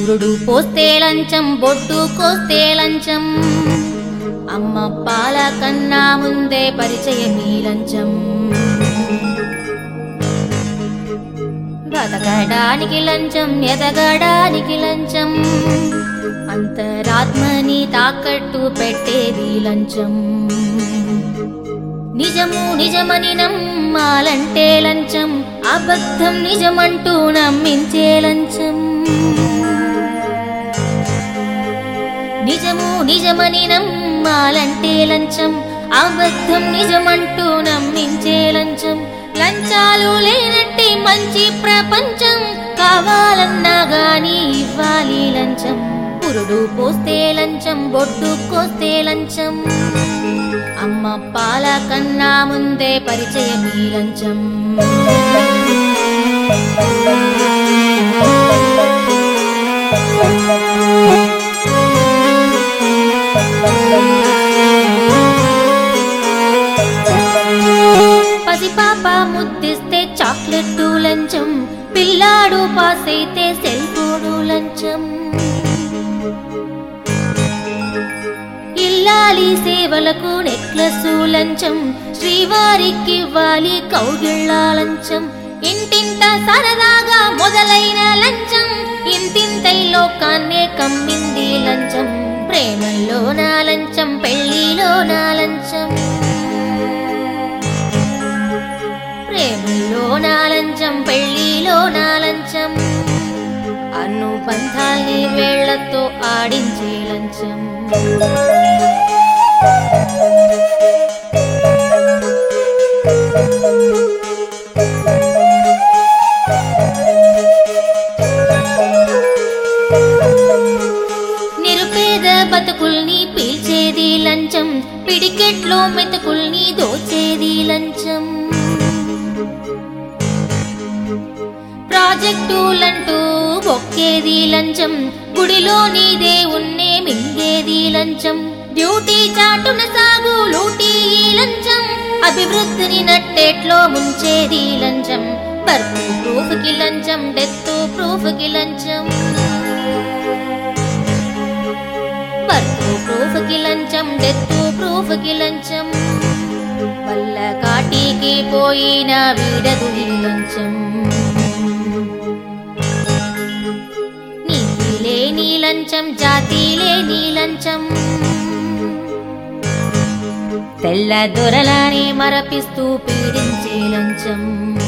పురుడు పోస్తే లంచం బొట్టు కోస్తే లంచం అమ్మ పాల కన్నా ముందే పరిచయమీ లంచం బతకడానికి లంచం ఎదగడానికి లంచం అంతరాత్మని తాకట్టు పెట్టేది లంచం నిజము నిజమని నమ్మాలంటే లంచం అబద్ధం నిజమంటూ నమ్మించే లంచం నిజము నిజమని నమ్మాలంటే లంచం అబద్ధం నిజమంటూ నమ్మించే లంచం లంచాలు లేనట్టి మంచి ప్రపంచం కావాలన్నా గాని ఇవ్వాలి లంచం పురుడు పోస్తే లంచం బొడ్డు కోస్తే లంచం అమ్మ పాల కన్నా ముందే పరిచయం ఈ లంచం పసిపాప ముద్దిస్తే చాక్లెట్ లంచం పిల్లాడు పాస్ అయితే సెల్ ఫోను లంచం ఇల్లాలి సేవలకు నెక్లెస్ లంచం శ్రీవారికి ఇవ్వాలి కౌగిళ్ళ లంచం ఇంటింట సరదాగా మొదలైన లంచం ఇంతింతై లోకాన్నే కమ్మింది లంచం ప్రేమల్లో నా లంచం పెళ్లిలో నా లంచం ప్రేమలో నా లంచం పెళ్లిలో నా లంచం అనుబంధాల్ని వేళ్లతో ఆడించే లంచం నిరుపేద బతుకుల్ని పీల్చేది లంచం పిడికెట్లో మెతుకుల్ని దోచేది లంచం ప్రాజెక్టులంటూ బొక్కేది లంచం గుడిలోని దేవుణ్ణే మింగేది లంచం డ్యూటీ చాటున సాగు లూటీ ఈ లంచం అభివృద్ధిని నట్టేట్లో ముంచేది లంచం బర్త్ ప్రూఫ్ కి లంచం డెత్ ప్రూఫ్ కి లంచం బర్త్ ప్రూఫ్ కి లంచం డెత్ ప్రూఫ్ కి లంచం వల్ల కాటికి పోయిన వీడదు ఈ లంచం నీతి లేని లంచం జాతి లేని లంచం తెల్ల దొరలని మరపిస్తూ పీడించే లంచం